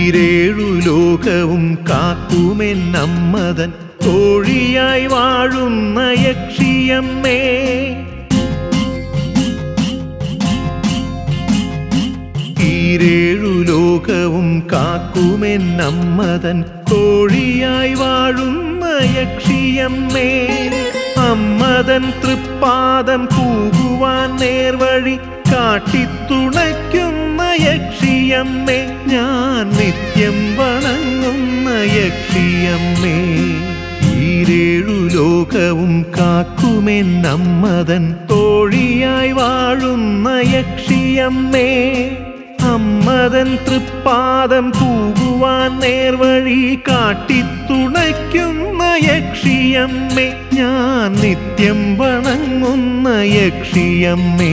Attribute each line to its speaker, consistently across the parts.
Speaker 1: ഈരേഴു ലോകവും കാക്കുമെന്നമ്മതൻ തോഴിയായി വാഴുന്ന യക്ഷിയമ്മേ ഈരേഴു ലോകവും കാക്കുമെന്നമ്മതൻ കോഴിയായി വാഴുന്ന യക്ഷിയമ്മേ അമ്മതൻ തൃപ്പാദം പൂകുവാൻ നേർവഴി കാട്ടിത്തുണയ്ക്കുന്ന യക്ഷിയമ്മേ ഞാൻ നിത്യം വണങ്ങുന്ന യക്ഷിയമ്മേ ഈരേഴു ലോകവും കാക്കുമെന്നമ്മതൻ തോഴിയായി വാഴുന്ന യക്ഷിയമ്മേ അമ്മതൻ തൃപ്പാദം പൂകുവാൻ നേർവഴി കാട്ടിത്തുണയ്ക്കുന്ന യക്ഷിയമ്മേ ഞാൻ നിത്യം വണങ്ങുന്ന യക്ഷിയമ്മേ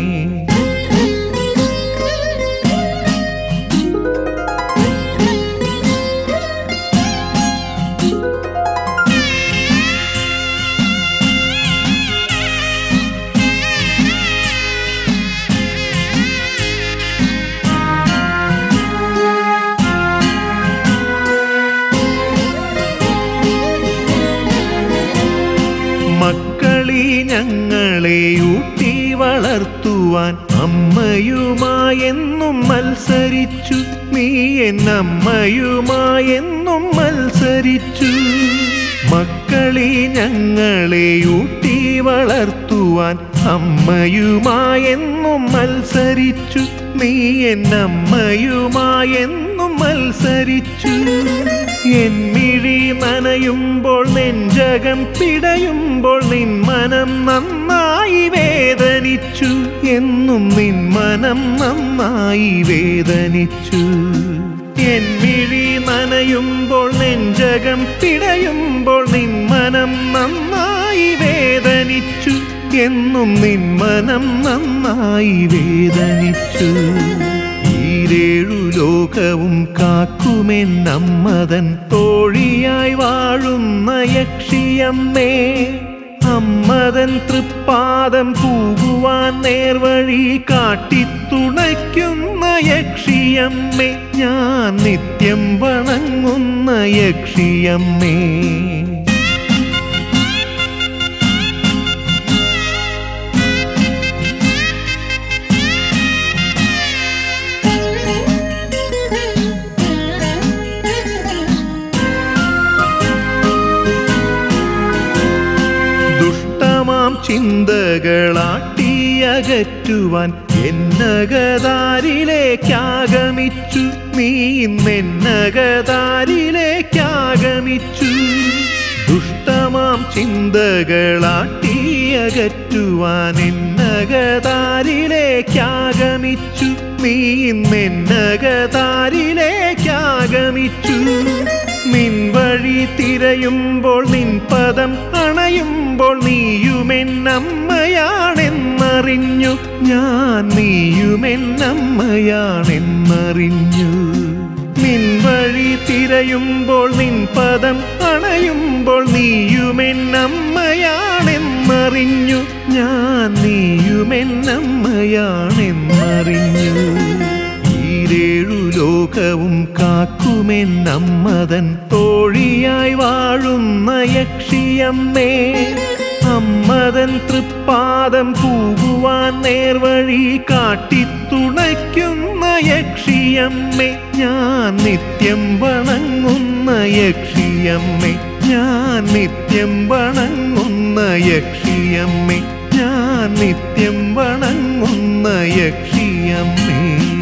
Speaker 1: മക്കളി ഞങ്ങളെ ഊട്ടി വളർത്തുവാൻ അമ്മയുമായെന്നും മത്സരിച്ചു നീ എന്നമ്മയുമായെന്നും മത്സരിച്ചു മക്കളി ഞങ്ങളെ ഊട്ടി വളർത്തുവാൻ അമ്മയുമായെന്നും മത്സരിച്ചു നീ എന്നമ്മയുമായെന്നും മത്സരിച്ചു എന്മിഴി നനയുമ്പോൾ നെഞ്ചകം പിടയുമ്പോൾ നിൻ മനം നന്നായി വേദനിച്ചു എന്നും നിൻ മനം നന്നായി വേദനിച്ചു എന്മിഴി നനയുമ്പോൾ നെഞ്ചകം പിടയുമ്പോൾ നിൻ മനം നന്നായി വേദനിച്ചു എന്നും നിൻ മനം നന്നായി വേദനിച്ചു ഈരേഴു ലോകവും കാക്കുമെന്നമ്മതൻ തോഴിയായി വാഴുന്ന യക്ഷിയമ്മേ അമ്മതൻ തൃപ്പാദം പൂകുവാൻ നേർവഴി കാട്ടിത്തുണയ്ക്കുന്ന യക്ഷിയമ്മേ ഞാൻ നിത്യം വണങ്ങുന്ന യക്ഷിയമ്മേ ദുഷ്ടമാം ചിന്തകളാട്ടിയകറ്റുവാൻ എന്നകതാരിലേക്കാഗമിച്ചു നീ ഇന്നെന്നകതാരിലേക്കാഗമിച്ചു ദുഷ്ടമാം ചിന്തകളാട്ടിയകറ്റുവാൻ എന്നകതാരിലേക്കാഗമിച്ചു നീ ഇന്നെന്നകതാരിലേക്കാഗമിച്ചു നിൻ വഴി തിരയുമ്പോൾ നിൻ പദം അണയുമ്പോൾ നീയുമെന്നമ്മയാണെന്നറിഞ്ഞു ഞാൻ നീയുമെന്നമ്മയാണെന്നറിഞ്ഞു നിൻ വഴി തിരയുമ്പോൾ നിൻ പദം അണയുമ്പോൾ നീയുമെന്നമ്മയാണെന്നറിഞ്ഞു ഞാൻ നീയുമെന്നമ്മയാണെന്നറിഞ്ഞു ഈരേഴു ലോകവും കാക്കുമെന്നമ്മതൻ തോഴിയായി വാഴുന്ന യക്ഷിയമ്മേ അമ്മതൻ തൃപ്പാദം പൂകുവാൻ നേർവഴി കാട്ടിത്തുണയ്ക്കുന്ന യക്ഷിയമ്മേ ഞാൻ നിത്യം വണങ്ങുന്ന യക്ഷിയമ്മേ ഞാൻ നിത്യം വണങ്ങുന്ന യക്ഷിയമ്മേ ഞാൻ നിത്യം വണങ്ങുന്ന യക്ഷിയമ്മേ